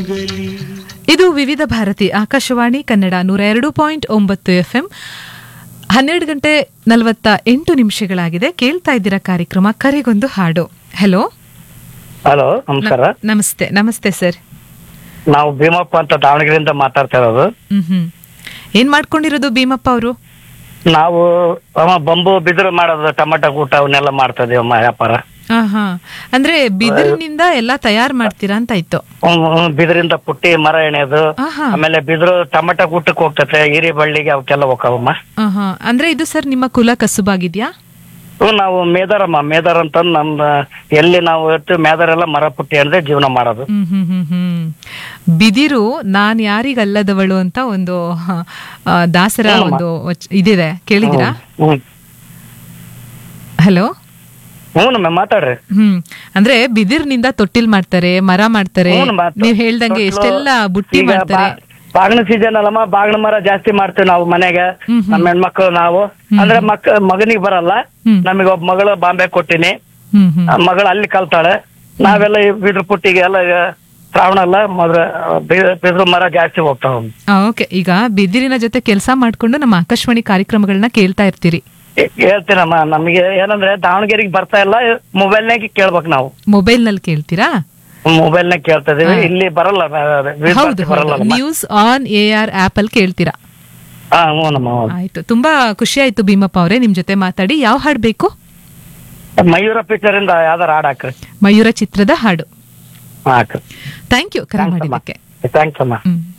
ಮಂಗಲಿ ಇದು ವಿವಿಧ ಭಾರತಿ ಆಕಾಶವಾಣಿ ಕನ್ನಡ ನೂರ ಎರಡು ಪಾಯಿಂಟ್ ಒಂಬತ್ತು ಎಫ್ಎಂ ಹನ್ನೆರಡು ಗಂಟೆ ನಲವತ್ತ ಎಂಟು ನಿಮಿಷಗಳಾಗಿದೆ ಕೇಳ್ತಾ ಇದ್ದೀರಾ ಕಾರ್ಯಕ್ರಮ ಕರೆಗೊಂದು ಹಾಡು ಹಲೋ ಹಲೋ ನಮಸ್ಕಾರ ನಮಸ್ತೆ ನಮಸ್ತೆ ಸರ್ ನಾವು ಭೀಮಪ್ಪ ಅಂತ ದಾವಣಗೆರೆಯಿಂದ ಮಾತಾಡ್ತಾ ಇರೋದು ಹ್ಮ್ ಹ್ಮ್ ಏನ್ ಮಾಡ್ಕೊಂಡಿರೋದು ಭೀಮಪ್ಪ ಅವರು ನಾವು ಅವ ಬಂಬು ಬಿದಿರು ಮಾಡೋದು ಟೊಮೆಟೊ ಊಟ ಅವನ್ನೆಲ್ಲ ಮಾಡ್ತಾ ಇದೀವಮ್ಮ ವ್ಯಾಪಾರ ಹಾ ಅಂದ್ರೆ ಬಿದಿರಿನಿಂದ ಎಲ್ಲ ತಯಾರು ಮಾಡ್ತೀರಾ ಅಂತ ಆಯ್ತು ಹ್ಮ್, ಹ್ಮ್, ಬಿದಿರಿಂದ ಪುಟ್ಟಿ ಮರ ಎಣೆಯೋದು ಆಹಾ. ಆಮೇಲೆ ಬಿದಿರು ಟೊಮೆಟೊ ಊಟಕ್ಕೆ ಹೋಗ್ತತೆ ಹೀರಿ ಬಳ್ಳಿಗೆ ಅವಕ್ಕೆಲ್ಲ ಹೋಗವಮ್ಮ ಆಹಾ. ಅಂದ್ರೆ ಇದು ಸರ್ ನಿಮ್ಮ ಕುಲ ಕಸುಬಾಗಿದ್ಯಾ ಹ್ಮ್, ನಾವು ಮೇದಾರಮ್ಮ ಮೇದಾರ್ ಅಂತ ನಮ್ದ ಎಲ್ಲಿ ನಾವು ಇರ್ತೀವಿ ಮೇದಾರೆಲ್ಲ ಮರ ಪುಟ್ಟಿ ಅಂದ್ರೆ ಜೀವನ ಮಾಡೋದು ಹ್ಮ್ ಹ್ಮ್ ಹ್ಮ್ ಹ್ಮ್ ಬಿದಿರು ನಾನ್ ಯಾರಿಗಲ್ಲದವಳು ಅಂತ ಒಂದು ಆ, ದಾಸರ ಒಂದು ವಚ್- ಇದಿದೆ ಕೇಳಿದಿರಾ ಹ್ಮ್ ಹಲೋ ಹ್ಞೂ ನಮ್ಮ ಮಾತಾಡ್ರಿ ಹ್ಮ್ ಅಂದ್ರೆ ಬಿದಿರ್ನಿಂದ ತೊಟ್ಟಿಲ್ ಮಾಡ್ತಾರೆ ಮರ ಮಾಡ್ತಾರೆ ಹ್ಞೂ ನಮ್ಮ ನೀವ್ ಹೇಳ್ದಂಗೆ ತೊಟ್ಲು, ಎಷ್ಟೆಲ್ಲ ಬುಟ್ಟಿ ಈಗ ಮಾಡ್ತಾರೆ ಬಾ- ಬಾಗಿನ ಸೀಸನ್ ಅಲ್ಲಮ್ಮ ಬಾಗಿನ ಮರ ಜಾಸ್ತಿ ಮಾಡ್ತೀವಿ ನಾವು ಮನೆಗೆ ಹ್ಮ್ ಹ್ಮ್. ನಮ್ಮ ಹೆಣ್ಮಕ್ಳು ನಾವು ಅಂದ್ರೆ ಮಕ್ಕ ಮಗನಿಗೆ ಬರಲ್ಲ ಹ್ಮ್. ನಮಗೆ ಒಬ್ಬ ಮಗಳು ಬಾಂಬೆ ಕೊಟ್ಟಿನಿ ಹ್ಮ್ ಹ್ಮ್ ಆ ಮಗಳು ಅಲ್ಲಿ ಕಲ್ತಾಳೆ ನಾವೆಲ್ಲ ಈ ಬಿದ್ರ ಪುಟ್ಟಿಗೆ ಎಲ್ಲ ಈಗ ಶ್ರಾವಣ ಅಲ್ಲ ಮೊದ್ರ ಬಿದ್ರ ಮರ ಜಾಸ್ತಿ ಹೋಗ್ತಾವ ಓಕೆ ಈಗ ಬಿದಿರಿನ ಜೊತೆ ಕೆಲಸ ಮಾಡ್ಕೊಂಡು ನಮ್ಮ ಆಕಾಶವಾಣಿ ಕಾರ್ಯಕ್ರಮಗಳನ್ನ ಕೇಳ್ತಾ ಇರ್ತೀರಿ ಹೇಳ್ತೀನಮ್ಮ ನಮಗೆ ಏನಂದ್ರೆ ದಾವಣಗೆರೆಗೆ ಬರ್ತಾ ಇಲ್ಲ ಮೊಬೈಲ್ನಾಗ ಕೇಳ್ಬೇಕು ನಾವು ಮೊಬೈಲ್ ನಲ್ಲಿ ಕೇಳ್ತೀರಾ ಮೊಬೈಲ್ನಾಗ ಕೇಳ್ತಾ ಇದೀವಿ ಇಲ್ಲಿ ಬರಲ್ಲ ಬೀದ್ ಹೌದು ಭಾರತಿ ಬರಲ್ಲ ಹೌದು news on A R app ಅಲ್ಲಿ ಕೇಳ್ತೀರಾ ಹಾ ಹ್ಞೂ ನಮ್ಮ ಹೌದು. ಆಯ್ತು ತುಂಬಾ ಖುಷಿ ಆಯ್ತು ಭೀಮಪ್ಪ ಅವರೇ ನಿಮ್ ಜೊತೆ ಮಾತಾಡಿ ಯಾವ ಹಾಡ್ ಬೇಕು ಮಯೂರ ಪಿಕ್ಚರ್ ಇಂದ ಯಾವ್ದಾರ ಹಾಡ್ ಹಾಕ್ರಿ ಮಯೂರ ಚಿತ್ರದ ಹಾಡು ಹಾಕ್ರಿ ಥ್ಯಾಂಕ್ ಯು ಕರೆ Thanks ಅಮ್ಮ. ಮಾಡಿದ್ದಕ್ಕೆ ಥ್ಯಾಂಕ್ಸ್ ಅಮ್ಮ ಹ್ಮ್